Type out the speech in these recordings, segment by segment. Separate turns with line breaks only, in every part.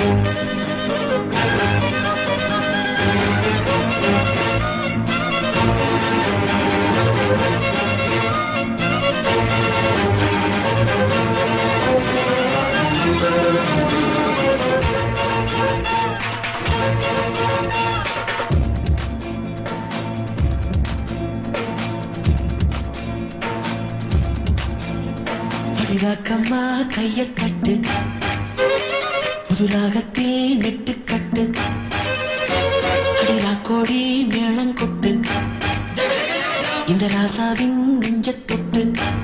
அடிராக்கம்மா கைய தட்டு புதுராகத்தில் நெட்டு கட்டு அடிராக்கோடி மேளம் கொட்டு இந்த ராசாவின் நெஞ்ச தொட்டு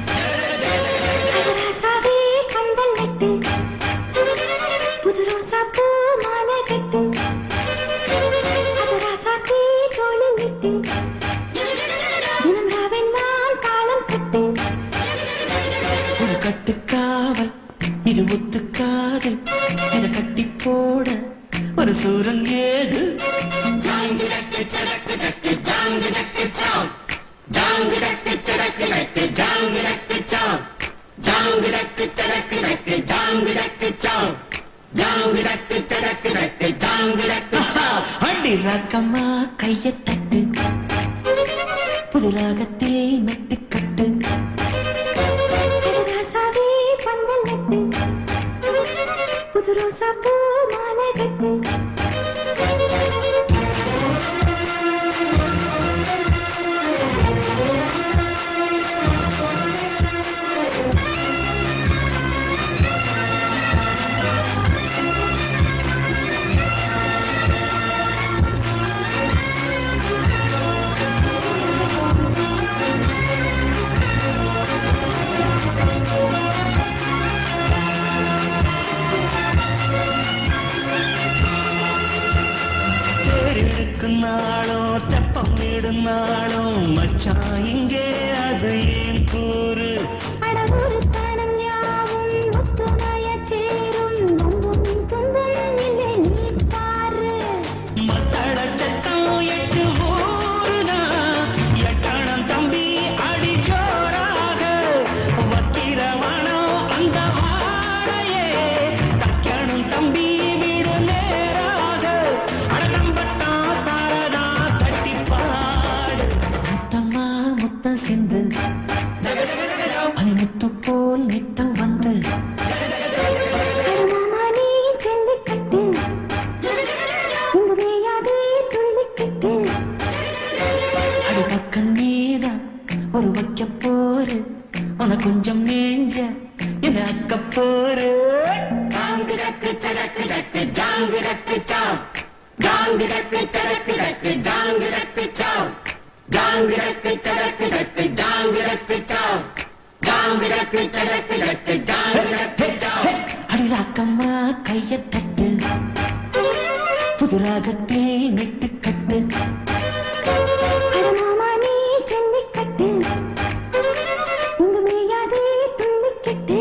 ராசாவே கந்தல் நட்டு புது ரோசா பூ மாலை கட்டு அது ராசாத்தி தோழி விட்டு தினம் ராவெல்லாம் தாளம் கட்டு
ஒரு கட்டுக்காவல் இது ஒத்துக்காது இத கட்டி போட ஒரு சூரன் ஏது அடி ராக்கம்மா கைய தட்டு புது ராகத்தில் மெட்டு கட்டு
அது ராசாவே கந்தல் நட்டு புது ரோசா பூ மாலை கட்டு
தேரிழுக்கும் நாளும் தெப்பம் இடும் நாளும் மச்சான் இங்கே அது ஏன் கூறு
அடவொரு தனம் யாவும் ஒத்துணையச் சேரும் நம்பும் துன்பம் இல்லை நீ பாரு
மத்தட சட்டம் எட்டு ஊருனா எட்டணம் தம்பி அடி ஜோராக வக்கிரமணம் அந்த வாழையே தக்கணும் தம்பி வீடு நேராக அடக்கம்பட்டம் தாரதா தட்டி பாடு முத்தம்மா முத்தம் சிந்து பனிமுத்து போல் நித்தம் வந்து
அடமாமா நீ ஜல்லிக்கட்டு இங்கு வேயாதே துள்ளிக்கட்டு
அடி பக்கம் நீதா ஒரு வைக்க போரு உன கொஞ்சம் நேஞ்ச என்ன அக்க போரு அடி ராக்கம்மா கைய தட்டு புது ராகத்தில் நெட்டு கட்டு
அடமாமா நீ ஜல்லிக்கட்டு இங்கு வேயாதே துள்ளிக்கட்டு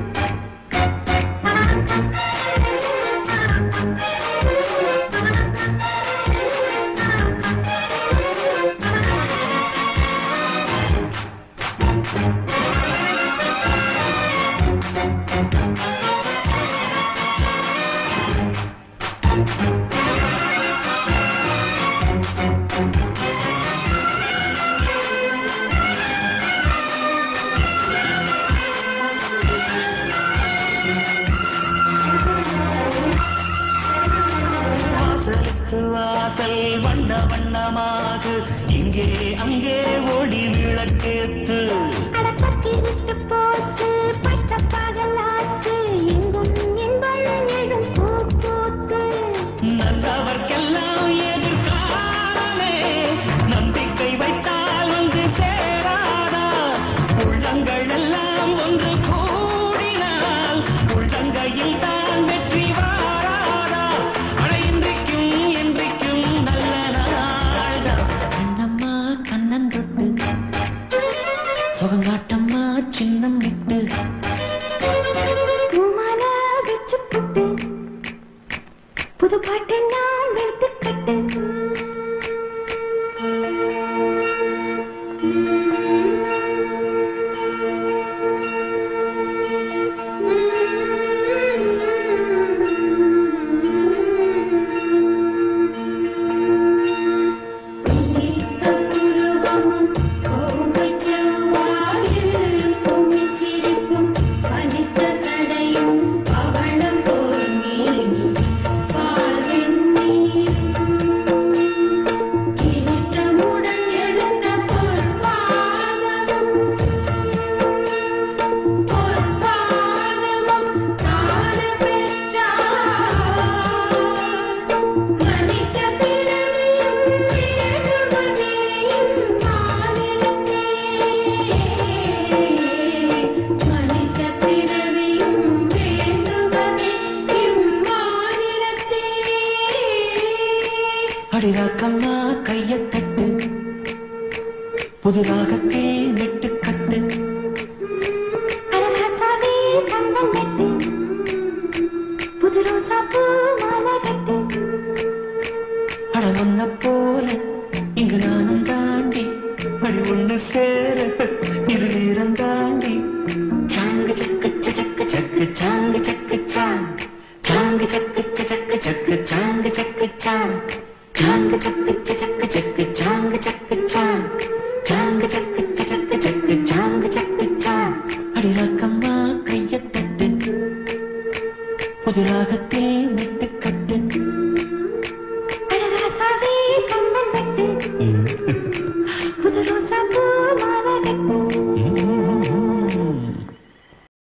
வாசலுக்கு வாசல் வண்ண வண்ணமாக இங்கே அங்கே ஒளி விளக்கேத்து
அடப்பத்தி விட்டு போச்சு பட்ட பகலாச்சு எங்கும் இன்பம் எழும் பூ பூத்து
நல்லவர்க்கெல்லாம் எதிர்காலமே நம்பிக்கை வைத்தால் வந்து சேராதா உள்ளங்கள் எல்லாம் ஒன்று கூடினால் உள்ளங்கையில் தான் வெற்றி வாராதா அட இன்றைக்கும் என்றைக்கும் நல்ல நாள்தான் கண்ணம்மா கண்ணன் தொட்டு சுகங்காட்டம்மா சின்னம் விட்டு
பூமால வச்சு புட்டு புது பாட்டெல்லாம் எடுத்துக்கட்டு
அடிராக்கம்மா கைய தட்டு புது ராகத்தில் மெட்டு கட்டு
அழகாசாவே கண்ணம் கட்டு புது ரோசா பூ மாலை கட்டு
அட ஒன்ன போல இங்கு நானும் தாண்டி அடி ஒண்ணு சேர இது நேரம் தாண்டி சாங்கு சக்கு சக்கு சக்கு சாங்கு சக்கு சாங் சாங்கு சக்கு சக்கு சக்கு சாங்கு சக்கு சாங் சாங்கு சக்கு சக்கு சக்கு சாங்கு சக்கு சாங் சாங்கு சக்கு சக்கு சக்கு சாங்கு சக்கு சாங் அடி ராக்கம்மா கைய தட்டு புது ராகத்தில் மெட்டு